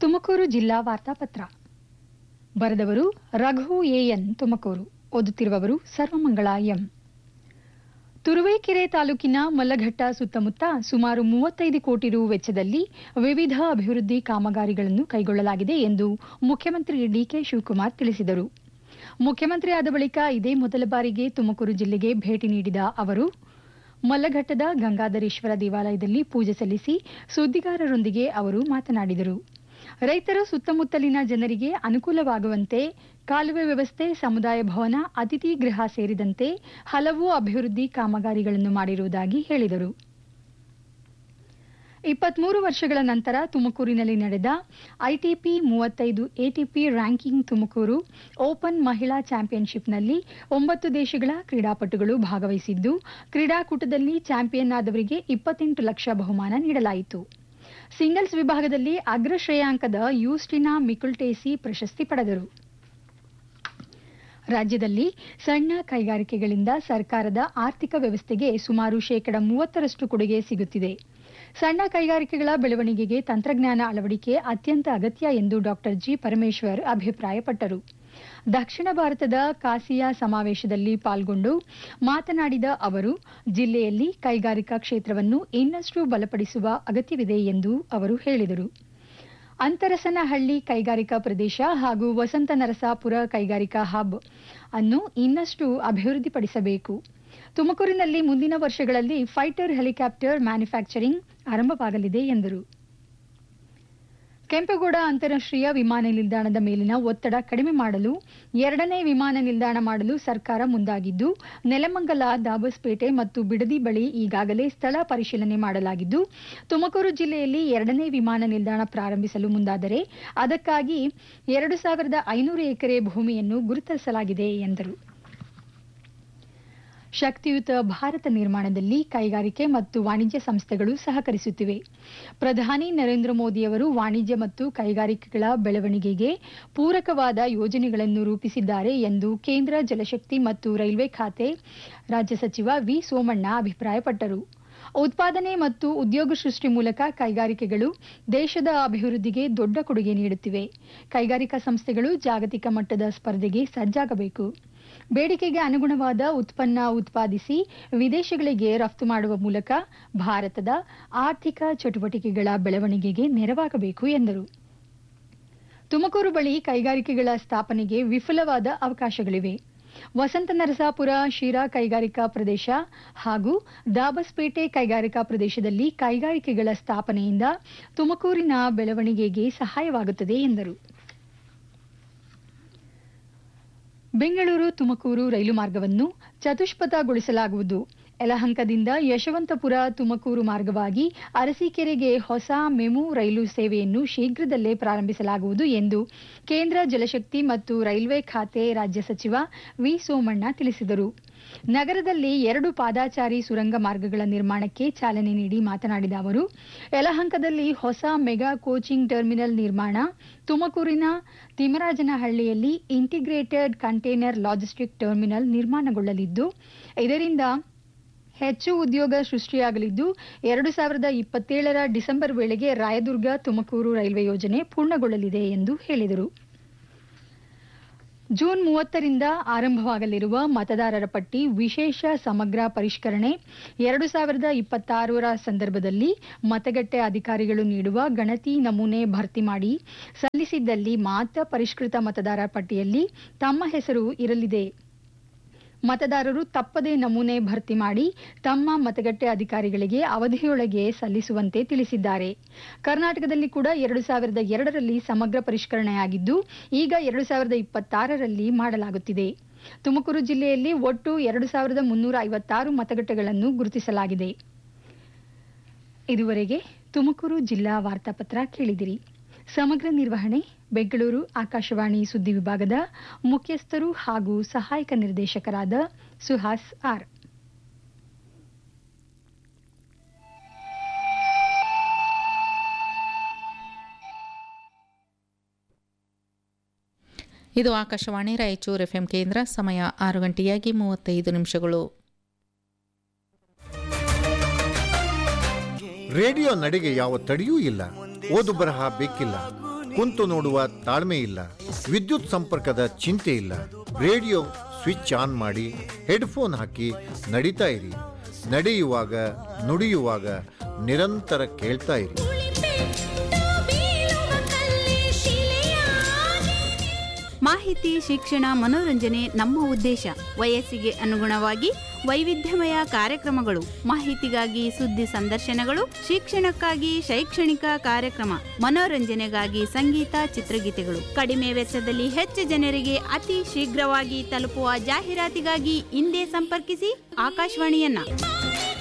ತುಮಕೂರು ಜಿಲ್ಲಾ ವಾರ್ತಾಪತ್ರ ಬರೆದವರು ರಘು ಎಎನ್ ತುಮಕೂರು ಓದುತ್ತಿರುವವರು ಸರ್ವಮಂಗಳ ಎಂ ತುರುವೇಕೆರೆ ತಾಲೂಕಿನ ಮಲ್ಲಘಟ್ಟ ಸುತ್ತಮುತ್ತ ಸುಮಾರು ಮೂವತ್ತೈದು ಕೋಟಿ ರು ವೆಚ್ಚದಲ್ಲಿ ವಿವಿಧ ಅಭಿವೃದ್ಧಿ ಕಾಮಗಾರಿಗಳನ್ನು ಕೈಗೊಳ್ಳಲಾಗಿದೆ ಎಂದು ಮುಖ್ಯಮಂತ್ರಿ ಡಿಕೆ ಶಿವಕುಮಾರ್ ತಿಳಿಸಿದರು ಮುಖ್ಯಮಂತ್ರಿ ಆದ ಬಳಿಕ ಇದೇ ಮೊದಲ ಬಾರಿಗೆ ತುಮಕೂರು ಜಿಲ್ಲೆಗೆ ಭೇಟಿ ನೀಡಿದ ಅವರು ಮಲ್ಲಘಟ್ಟದ ಗಂಗಾಧರೇಶ್ವರ ದೇವಾಲಯದಲ್ಲಿ ಪೂಜೆ ಸಲ್ಲಿಸಿ ಸುದ್ದಿಗಾರರೊಂದಿಗೆ ಅವರು ಮಾತನಾಡಿದರು ರೈತರು ಸುತ್ತಮುತ್ತಲಿನ ಜನರಿಗೆ ಅನುಕೂಲವಾಗುವಂತೆ ಕಾಲುವೆ ವ್ಯವಸ್ಥೆ ಸಮುದಾಯ ಭವನ ಅತಿಥಿ ಗೃಹ ಸೇರಿದಂತೆ ಹಲವು ಅಭಿವೃದ್ಧಿ ಕಾಮಗಾರಿಗಳನ್ನು ಮಾಡಿರುವುದಾಗಿ ಹೇಳಿದರು ಇಪ್ಪತ್ಮೂರು ವರ್ಷಗಳ ನಂತರ ತುಮಕೂರಿನಲ್ಲಿ ನಡೆದ ಐಟಿಪಿ ಮೂವತ್ತೈದು ಎಟಿಪಿ ರ್ಯಾಂಕಿಂಗ್ ತುಮಕೂರು ಓಪನ್ ಮಹಿಳಾ ಚಾಂಪಿಯನ್ಶಿಪ್ನಲ್ಲಿ ಒಂಬತ್ತು ದೇಶಗಳ ಕ್ರೀಡಾಪಟುಗಳು ಭಾಗವಹಿಸಿದ್ದು ಕ್ರೀಡಾಕೂಟದಲ್ಲಿ ಚಾಂಪಿಯನ್ ಆದವರಿಗೆ ಇಪ್ಪತ್ತೆಂಟು ಲಕ್ಷ ಬಹುಮಾನ ನೀಡಲಾಯಿತು ಸಿಂಗಲ್ಸ್ ವಿಭಾಗದಲ್ಲಿ ಅಗ್ರ ಶ್ರೇಯಾಂಕದ ಯೂಸ್ಟಿನಾ ಮಿಕುಲ್ಟೇಸಿ ಪ್ರಶಸ್ತಿ ಪಡೆದರು ರಾಜ್ಯದಲ್ಲಿ ಸಣ್ಣ ಕೈಗಾರಿಕೆಗಳಿಂದ ಸರ್ಕಾರದ ಆರ್ಥಿಕ ವ್ಯವಸ್ಥೆಗೆ ಸುಮಾರು ಶೇಕಡ ಮೂವತ್ತರಷ್ಟು ಕೊಡುಗೆ ಸಿಗುತ್ತಿದೆ ಸಣ್ಣ ಕೈಗಾರಿಕೆಗಳ ಬೆಳವಣಿಗೆಗೆ ತಂತ್ರಜ್ಞಾನ ಅಳವಡಿಕೆ ಅತ್ಯಂತ ಅಗತ್ಯ ಎಂದು ಡಾಕ್ಟರ್ ಜಿ ಪರಮೇಶ್ವರ್ ಅಭಿಪ್ರಾಯಪಟ್ಟರು ದಕ್ಷಿಣ ಭಾರತದ ಕಾಸಿಯಾ ಸಮಾವೇಶದಲ್ಲಿ ಪಾಲ್ಗೊಂಡು ಮಾತನಾಡಿದ ಅವರು ಜಿಲ್ಲೆಯಲ್ಲಿ ಕೈಗಾರಿಕಾ ಕ್ಷೇತ್ರವನ್ನು ಇನ್ನಷ್ಟು ಬಲಪಡಿಸುವ ಅಗತ್ಯವಿದೆ ಎಂದು ಅವರು ಹೇಳಿದರು ಅಂತರಸನಹಳ್ಳಿ ಕೈಗಾರಿಕಾ ಪ್ರದೇಶ ಹಾಗೂ ವಸಂತ ನರಸಾಪುರ ಕೈಗಾರಿಕಾ ಹಬ್ ಅನ್ನು ಇನ್ನಷ್ಟು ಅಭಿವೃದ್ಧಿಪಡಿಸಬೇಕು ತುಮಕೂರಿನಲ್ಲಿ ಮುಂದಿನ ವರ್ಷಗಳಲ್ಲಿ ಫೈಟರ್ ಹೆಲಿಕಾಪ್ಟರ್ ಮ್ಯಾನುಫ್ಯಾಕ್ಚರಿಂಗ್ ಆರಂಭವಾಗಲಿದೆ ಎಂದರು ಕೆಂಪೇಗೌಡ ಅಂತಾರಾಷ್ಟ್ರೀಯ ವಿಮಾನ ನಿಲ್ದಾಣದ ಮೇಲಿನ ಒತ್ತಡ ಕಡಿಮೆ ಮಾಡಲು ಎರಡನೇ ವಿಮಾನ ನಿಲ್ದಾಣ ಮಾಡಲು ಸರ್ಕಾರ ಮುಂದಾಗಿದ್ದು ನೆಲಮಂಗಲ ದಾಬಸ್ಪೇಟೆ ಮತ್ತು ಬಿಡದಿ ಬಳಿ ಈಗಾಗಲೇ ಸ್ಥಳ ಪರಿಶೀಲನೆ ಮಾಡಲಾಗಿದ್ದು ತುಮಕೂರು ಜಿಲ್ಲೆಯಲ್ಲಿ ಎರಡನೇ ವಿಮಾನ ನಿಲ್ದಾಣ ಪ್ರಾರಂಭಿಸಲು ಮುಂದಾದರೆ ಅದಕ್ಕಾಗಿ ಎರಡು ಸಾವಿರದ ಐನೂರು ಎಕರೆ ಭೂಮಿಯನ್ನು ಗುರುತಿಸಲಾಗಿದೆ ಎಂದರು ಶಕ್ತಿಯುತ ಭಾರತ ನಿರ್ಮಾಣದಲ್ಲಿ ಕೈಗಾರಿಕೆ ಮತ್ತು ವಾಣಿಜ್ಯ ಸಂಸ್ಥೆಗಳು ಸಹಕರಿಸುತ್ತಿವೆ ಪ್ರಧಾನಿ ನರೇಂದ್ರ ಮೋದಿಯವರು ವಾಣಿಜ್ಯ ಮತ್ತು ಕೈಗಾರಿಕೆಗಳ ಬೆಳವಣಿಗೆಗೆ ಪೂರಕವಾದ ಯೋಜನೆಗಳನ್ನು ರೂಪಿಸಿದ್ದಾರೆ ಎಂದು ಕೇಂದ್ರ ಜಲಶಕ್ತಿ ಮತ್ತು ರೈಲ್ವೆ ಖಾತೆ ರಾಜ್ಯ ಸಚಿವ ವಿ ಸೋಮಣ್ಣ ಅಭಿಪ್ರಾಯಪಟ್ಟರು ಉತ್ಪಾದನೆ ಮತ್ತು ಉದ್ಯೋಗ ಸೃಷ್ಟಿ ಮೂಲಕ ಕೈಗಾರಿಕೆಗಳು ದೇಶದ ಅಭಿವೃದ್ಧಿಗೆ ದೊಡ್ಡ ಕೊಡುಗೆ ನೀಡುತ್ತಿವೆ ಕೈಗಾರಿಕಾ ಸಂಸ್ಥೆಗಳು ಜಾಗತಿಕ ಮಟ್ಟದ ಸ್ಪರ್ಧೆಗೆ ಸಜ್ಜಾಗಬೇಕು ಬೇಡಿಕೆಗೆ ಅನುಗುಣವಾದ ಉತ್ಪನ್ನ ಉತ್ಪಾದಿಸಿ ವಿದೇಶಗಳಿಗೆ ರಫ್ತು ಮಾಡುವ ಮೂಲಕ ಭಾರತದ ಆರ್ಥಿಕ ಚಟುವಟಿಕೆಗಳ ಬೆಳವಣಿಗೆಗೆ ನೆರವಾಗಬೇಕು ಎಂದರು ತುಮಕೂರು ಬಳಿ ಕೈಗಾರಿಕೆಗಳ ಸ್ಥಾಪನೆಗೆ ವಿಫುಲವಾದ ಅವಕಾಶಗಳಿವೆ ವಸಂತ ನರಸಾಪುರ ಶಿರಾ ಕೈಗಾರಿಕಾ ಪ್ರದೇಶ ಹಾಗೂ ದಾಬಸ್ಪೇಟೆ ಕೈಗಾರಿಕಾ ಪ್ರದೇಶದಲ್ಲಿ ಕೈಗಾರಿಕೆಗಳ ಸ್ಥಾಪನೆಯಿಂದ ತುಮಕೂರಿನ ಬೆಳವಣಿಗೆಗೆ ಸಹಾಯವಾಗುತ್ತದೆ ಎಂದರು ಬೆಂಗಳೂರು ತುಮಕೂರು ರೈಲು ಮಾರ್ಗವನ್ನು ಚತುಷ್ಪಥಗೊಳಿಸಲಾಗುವುದು ಯಲಹಂಕದಿಂದ ಯಶವಂತಪುರ ತುಮಕೂರು ಮಾರ್ಗವಾಗಿ ಅರಸೀಕೆರೆಗೆ ಹೊಸ ಮೆಮು ರೈಲು ಸೇವೆಯನ್ನು ಶೀಘ್ರದಲ್ಲೇ ಪ್ರಾರಂಭಿಸಲಾಗುವುದು ಎಂದು ಕೇಂದ್ರ ಜಲಶಕ್ತಿ ಮತ್ತು ರೈಲ್ವೆ ಖಾತೆ ರಾಜ್ಯ ಸಚಿವ ವಿ ಸೋಮಣ್ಣ ತಿಳಿಸಿದರು ನಗರದಲ್ಲಿ ಎರಡು ಪಾದಾಚಾರಿ ಸುರಂಗ ಮಾರ್ಗಗಳ ನಿರ್ಮಾಣಕ್ಕೆ ಚಾಲನೆ ನೀಡಿ ಮಾತನಾಡಿದ ಅವರು ಯಲಹಂಕದಲ್ಲಿ ಹೊಸ ಮೆಗಾ ಕೋಚಿಂಗ್ ಟರ್ಮಿನಲ್ ನಿರ್ಮಾಣ ತುಮಕೂರಿನ ತಿಮರಾಜನಹಳ್ಳಿಯಲ್ಲಿ ಇಂಟಿಗ್ರೇಟೆಡ್ ಕಂಟೈನರ್ ಲಾಜಿಸ್ಟಿಕ್ ಟರ್ಮಿನಲ್ ನಿರ್ಮಾಣಗೊಳ್ಳಲಿದ್ದು ಇದರಿಂದ ಹೆಚ್ಚು ಉದ್ಯೋಗ ಸೃಷ್ಟಿಯಾಗಲಿದ್ದು ಎರಡು ಸಾವಿರದ ಇಪ್ಪತ್ತೇಳರ ಡಿಸೆಂಬರ್ ವೇಳೆಗೆ ರಾಯದುರ್ಗ ತುಮಕೂರು ರೈಲ್ವೆ ಯೋಜನೆ ಪೂರ್ಣಗೊಳ್ಳಲಿದೆ ಎಂದು ಹೇಳಿದರು ಜೂನ್ ಮೂವತ್ತರಿಂದ ಆರಂಭವಾಗಲಿರುವ ಮತದಾರರ ಪಟ್ಟಿ ವಿಶೇಷ ಸಮಗ್ರ ಪರಿಷ್ಕರಣೆ ಎರಡು ಸಾವಿರದ ಇಪ್ಪತ್ತಾರರ ಸಂದರ್ಭದಲ್ಲಿ ಮತಗಟ್ಟೆ ಅಧಿಕಾರಿಗಳು ನೀಡುವ ಗಣತಿ ನಮೂನೆ ಭರ್ತಿ ಮಾಡಿ ಸಲ್ಲಿಸಿದ್ದಲ್ಲಿ ಮಾತ್ರ ಪರಿಷ್ಕೃತ ಮತದಾರರ ಪಟ್ಟಿಯಲ್ಲಿ ತಮ್ಮ ಹೆಸರು ಇರಲಿದೆ ಮತದಾರರು ತಪ್ಪದೇ ನಮೂನೆ ಭರ್ತಿ ಮಾಡಿ ತಮ್ಮ ಮತಗಟ್ಟೆ ಅಧಿಕಾರಿಗಳಿಗೆ ಅವಧಿಯೊಳಗೆ ಸಲ್ಲಿಸುವಂತೆ ತಿಳಿಸಿದ್ದಾರೆ ಕರ್ನಾಟಕದಲ್ಲಿ ಕೂಡ ಎರಡು ಸಾವಿರದ ಎರಡರಲ್ಲಿ ಸಮಗ್ರ ಪರಿಷ್ಕರಣೆಯಾಗಿದ್ದು ಈಗ ಎರಡು ಸಾವಿರದ ಇಪ್ಪತ್ತಾರರಲ್ಲಿ ಮಾಡಲಾಗುತ್ತಿದೆ ತುಮಕೂರು ಜಿಲ್ಲೆಯಲ್ಲಿ ಒಟ್ಟು ಎರಡು ಸಾವಿರದ ಮುನ್ನೂರ ಐವತ್ತಾರು ಮತಗಟ್ಟೆಗಳನ್ನು ಗುರುತಿಸಲಾಗಿದೆ ಇದುವರೆಗೆ ತುಮಕೂರು ಜಿಲ್ಲಾ ವಾರ್ತಾಪತ್ರ ಕೇಳಿದಿರಿ ಸಮಗ್ರ ನಿರ್ವಹಣೆ ಬೆಂಗಳೂರು ಆಕಾಶವಾಣಿ ಸುದ್ದಿ ವಿಭಾಗದ ಮುಖ್ಯಸ್ಥರು ಹಾಗೂ ಸಹಾಯಕ ನಿರ್ದೇಶಕರಾದ ಸುಹಾಸ್ ಆರ್ ಇದು ಆಕಾಶವಾಣಿ ರಾಯಚೂರು ಎಫ್ಎಂ ಕೇಂದ್ರ ಸಮಯ ಆರು ಗಂಟೆಯಾಗಿ ಮೂವತ್ತೈದು ನಿಮಿಷಗಳು ರೇಡಿಯೋ ನಡೆಗೆ ಯಾವ ತಡೆಯೂ ಇಲ್ಲ ಓದು ಬರಹ ಬೇಕಿಲ್ಲ ಕುಂತು ನೋಡುವ ತಾಳ್ಮೆ ಇಲ್ಲ ವಿದ್ಯುತ್ ಸಂಪರ್ಕದ ಚಿಂತೆ ಇಲ್ಲ ರೇಡಿಯೋ ಸ್ವಿಚ್ ಆನ್ ಮಾಡಿ ಹೆಡ್ಫೋನ್ ಹಾಕಿ ನಡೀತಾ ಇರಿ ನಡೆಯುವಾಗ ನುಡಿಯುವಾಗ ನಿರಂತರ ಕೇಳ್ತಾ ಇರಿ ಮಾಹಿತಿ ಶಿಕ್ಷಣ ಮನೋರಂಜನೆ ನಮ್ಮ ಉದ್ದೇಶ ವಯಸ್ಸಿಗೆ ಅನುಗುಣವಾಗಿ ವೈವಿಧ್ಯಮಯ ಕಾರ್ಯಕ್ರಮಗಳು ಮಾಹಿತಿಗಾಗಿ ಸುದ್ದಿ ಸಂದರ್ಶನಗಳು ಶಿಕ್ಷಣಕ್ಕಾಗಿ ಶೈಕ್ಷಣಿಕ ಕಾರ್ಯಕ್ರಮ ಮನೋರಂಜನೆಗಾಗಿ ಸಂಗೀತ ಚಿತ್ರಗೀತೆಗಳು ಕಡಿಮೆ ವೆಚ್ಚದಲ್ಲಿ ಹೆಚ್ಚು ಜನರಿಗೆ ಅತಿ ಶೀಘ್ರವಾಗಿ ತಲುಪುವ ಜಾಹೀರಾತಿಗಾಗಿ ಹಿಂದೆ ಸಂಪರ್ಕಿಸಿ ಆಕಾಶವಾಣಿಯನ್ನ